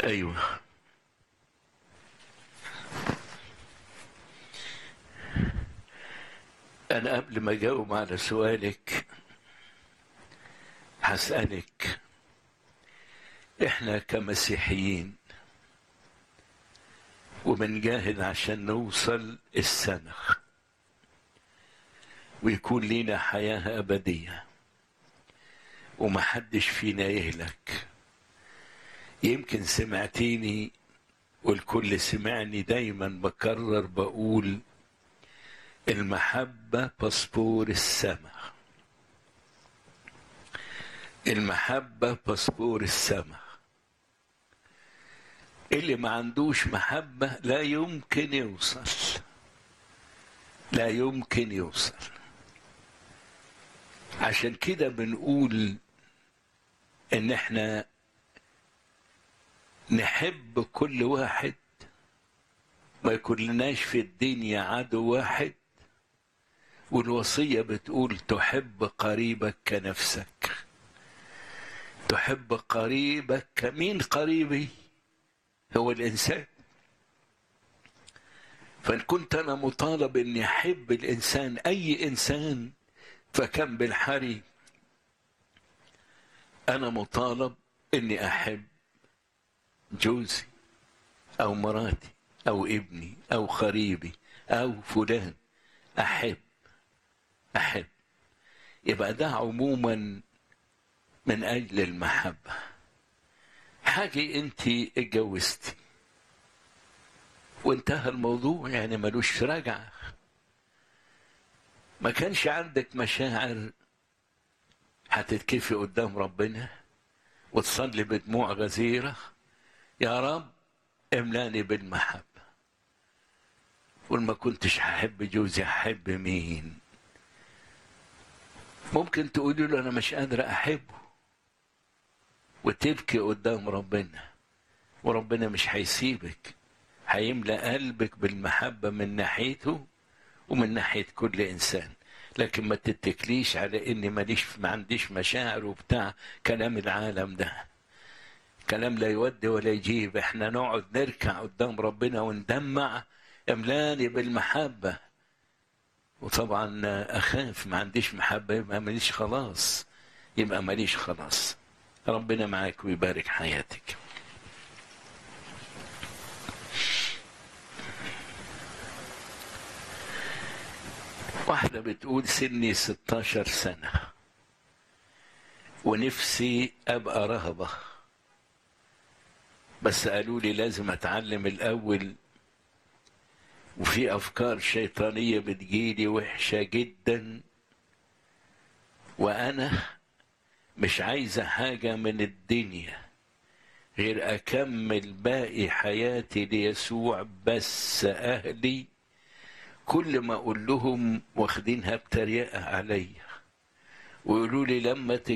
ايوه انا قبل ما اجاوب على سؤالك هسالك احنا كمسيحيين وبنجاهد عشان نوصل السماء ويكون لينا حياه ابديه ومحدش فينا يهلك يمكن سمعتيني والكل سمعني دايما بكرر بقول المحبة باسبور السماء المحبة باسبور السماء اللي ما عندوش محبة لا يمكن يوصل لا يمكن يوصل عشان كده بنقول ان احنا نحب كل واحد ما يكون لناش في الدنيا عدو واحد والوصية بتقول تحب قريبك كنفسك تحب قريبك مين قريبي هو الإنسان فإن كنت أنا مطالب أني أحب الإنسان أي إنسان فكم بالحري أنا مطالب أني أحب جوزي أو مراتي أو ابني أو قريبي أو فلان أحب أحب يبقى ده عموما من أجل المحبة حاجة أنت اتجوزتي وانتهى الموضوع يعني ملوش رجعة ما كانش عندك مشاعر هتتكفي قدام ربنا وتصلي بدموع غزيرة يا رب املاني بالمحبة وما كنتش هحب جوزي هحب مين ممكن تقولي له انا مش قادرة احبه وتبكي قدام ربنا وربنا مش هيسيبك هيملأ قلبك بالمحبة من ناحيته ومن ناحية كل إنسان لكن ما تتكليش على إني ماليش ما عنديش مشاعر وبتاع كلام العالم ده كلام لا يودي ولا يجيب احنا نقعد نركع قدام ربنا وندمع املاني بالمحبة وطبعا اخاف ما عنديش محبة يبقى ماليش خلاص يبقى ماليش خلاص ربنا معاك ويبارك حياتك واحدة بتقول سني 16 سنة ونفسي أبقى رهبة بس قالوا لي لازم أتعلم الأول وفي أفكار شيطانية بتجيلي وحشة جدا وأنا مش عايزة حاجة من الدنيا غير أكمل باقي حياتي ليسوع بس أهلي كل ما أقول لهم واخدينها بتريقة عليا ويقولوا لي لما